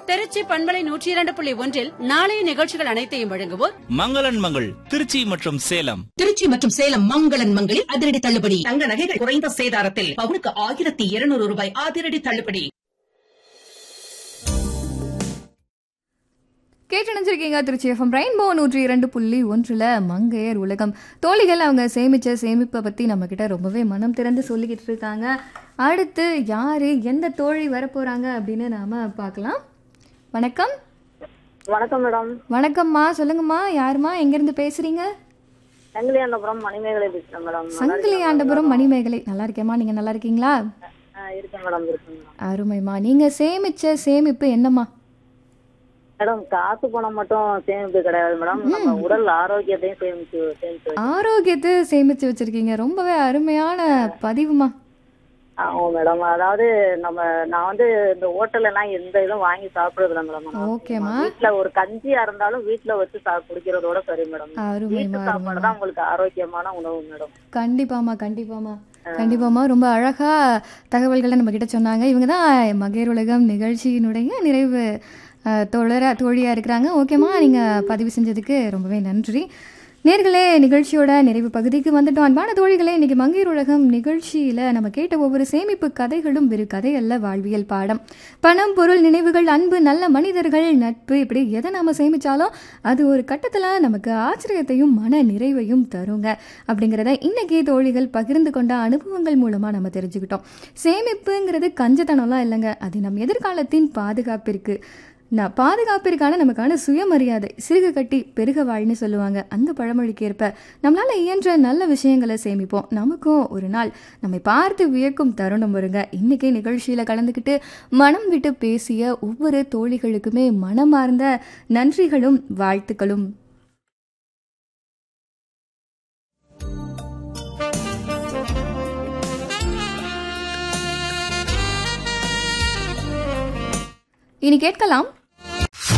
திருச்சி பண்பலை நூற்றி இரண்டு புள்ளி ஒன்றில் நாளைய நிகழ்ச்சிகள் அனைத்தையும் வழங்குவோர் மங்களன் மங்கள் திருச்சி மற்றும் சேலம் திருச்சி மற்றும் சேலம் மங்களன் மங்களில் அதிரடி தள்ளுபடி தங்க நகைகள் குறைந்த சேதாரத்தில் பவுனுக்கு ஆயிரத்தி இருநூறு ரூபாய் அதிரடி தள்ளுபடி கேட்டணிஞ்சிருக்கீங்க திருச்சி எஃப்எம் ரெயின்போ நூற்றி இரண்டு புள்ளி ஒன்றில் மங்கையர் உலகம் தோழிகள் அவங்க சேமிச்ச சேமிப்பை பற்றி நம்மக்கிட்ட ரொம்பவே மனம் திறந்து சொல்லிக்கிட்டு இருக்காங்க அடுத்து யார் எந்த தோழி வரப்போகிறாங்க அப்படின்னு நாம் பார்க்கலாம் வணக்கம் வணக்கம் மேடம் வணக்கம்மா சொல்லுங்கம்மா யாரும்மா எங்கேருந்து பேசுகிறீங்க சங்கிலியாண்டபுரம் மணிமேகலை பேசுறேன் மேடம் சங்கிலி ஆண்டபுரம் மணிமேகலை நல்லா இருக்கேம்மா நீங்கள் நல்லா இருக்கீங்களா ஆ, இருக்கேன் மேடம் இருக்கேன் மேடம் அருமைம்மா நீங்கள் சேமிச்ச சேமிப்பு என்னம்மா மேடம் காசு பணம் மட்டும் சேமிப்பு கிடையாது மேடம் நம்ம உடல் ஆரோக்கியத்தையும் சேமிச்சு சேமிச்சு வை- ஆரோக்கியத்தை சேமித்து வச்சுருக்கீங்க ரொம்பவே அருமையான பதிவுமா ஆமா மேடம் அதாவது நம்ம நான் வந்து இந்த ஹோட்டல்ல எல்லாம் எந்த இதுவும் வாங்கி சாப்பிடுறது இல்லை மேடம் நான். ஓகேம்மா வீட்ல ஒரு கஞ்சியா இருந்தாலும் வீட்ல வச்சு சா- குடிக்கிறதோட சரி மேடம் அருமைம்மா வீட்டு சாப்பாடு அருமைம்மா தான் உங்களுக்கு ஆரோக்கியமான உணவு மேடம் கண்டிப்பாம்மா கண்டிப்பாம்மா கண்டிப்பாம்மா ரொம்ப அழகா தகவல்களை நம்ம கிட்ட சொன்னாங்க இவங்க தான் மகேர் உலகம் நிகழ்ச்சியினுடைய நிறைவு அஹ், தோழரா தோழியா இருக்கிறாங்க ஓகேம்மா நீங்க பதிவு செஞ்சதுக்கு ரொம்பவே நன்றி நேர்களே நிகழ்ச்சியோட நிறைவு பகுதிக்கு வந்துட்டோம் அன்பான தோழிகளே இன்னைக்கு மங்கீர் உலகம் நிகழ்ச்சியில நம்ம கேட்ட ஒவ்வொரு சேமிப்பு கதைகளும் வெறு கதை அல்ல வாழ்வியல் பாடம் பணம் பொருள் நினைவுகள் அன்பு நல்ல மனிதர்கள் நட்பு இப்படி எதை நாம சேமிச்சாலும் அது ஒரு கட்டத்துல நமக்கு ஆச்சரியத்தையும் மன நிறைவையும் தருங்க அப்படிங்கிறத இன்னைக்கு தோழிகள் பகிர்ந்து கொண்ட அனுபவங்கள் மூலமா நம்ம தெரிஞ்சுக்கிட்டோம் சேமிப்புங்கிறது கஞ்சத்தனம்லாம் இல்லைங்க அது நம் எதிர்காலத்தின் பாதுகாப்பிற்கு நான் பாதுகாப்பிற்கான நமக்கான சுயமரியாதை சிறுக கட்டி பெருக வாழ்னு சொல்லுவாங்க அந்த பழமொழிக்கு ஏற்ப நம்மளால இயன்ற நல்ல விஷயங்களை சேமிப்போம் நமக்கும் ஒரு நாள் நம்மை பார்த்து வியக்கும் தருணம் வருங்க இன்னைக்கு நிகழ்ச்சியில கலந்துக்கிட்டு மனம் விட்டு பேசிய ஒவ்வொரு தோழிகளுக்குமே மனமார்ந்த நன்றிகளும் வாழ்த்துக்களும் இனி கேட்கலாம்